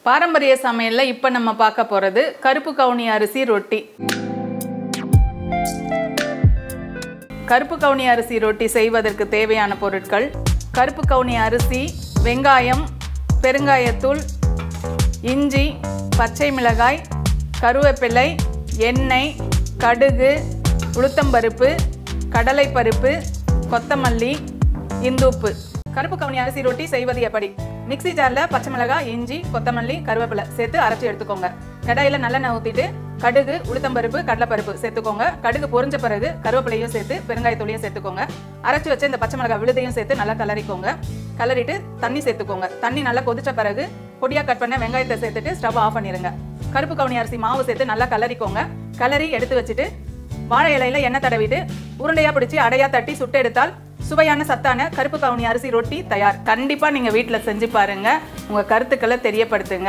பாரம்பரிய சமையலில் இப்போ நம்ம பார்க்க போகிறது கருப்பு கவுனி அரிசி ரொட்டி கருப்பு கவுனி அரிசி ரொட்டி செய்வதற்கு தேவையான பொருட்கள் கருப்பு கவுனி அரிசி வெங்காயம் பெருங்காயத்தூள் இஞ்சி பச்சை மிளகாய் கருவேப்பிலை எண்ணெய் கடுகு உளுத்தம்பருப்பு கடலைப்பருப்பு கொத்தமல்லி இந்துப்பு கருப்பு கவுனி அரிசி ரொட்டி செய்வது எப்படி மிக்ஸி ஜாரில் பச்சை மிளகாய் இஞ்சி கொத்தமல்லி கருவேப்பிலை சேர்த்து அரைச்சி எடுத்துக்கோங்க கடாயில் நல்லெண்ணெய் ஊற்றிட்டு கடுகு உளுத்தம்பருப்பு கடலைப்பருப்பு சேர்த்துக்கோங்க கடுகு பொரிஞ்ச பிறகு கருவேப்பிலையும் சேர்த்து பெருங்காயத்தூளையும் சேர்த்துக்கோங்க அரைச்சி வச்ச இந்த பச்சை மிளகாய் விழுதையும் சேர்த்து நல்லா கலரிக்கோங்க கலரிட்டு தண்ணி சேர்த்துக்கோங்க தண்ணி நல்லா கொதிச்ச பிறகு பொடியாக கட் பண்ண வெங்காயத்தை சேர்த்துட்டு ஸ்டவ் ஆஃப் பண்ணிடுங்க கருப்பு கவுனி அரிசி மாவு சேர்த்து நல்லா கலரிக்கோங்க கலரி எடுத்து வச்சுட்டு வாழை இலையில எண்ணெய் தடவிட்டு உருண்டையா பிடிச்சி அடையா தட்டி சுட்டு எடுத்தால் சுவையான சத்தான கருப்பு கவுனி அரிசி ரொட்டி தயார் கண்டிப்பா நீங்க வீட்டில் செஞ்சு பாருங்க உங்க கருத்துக்களை தெரியப்படுத்துங்க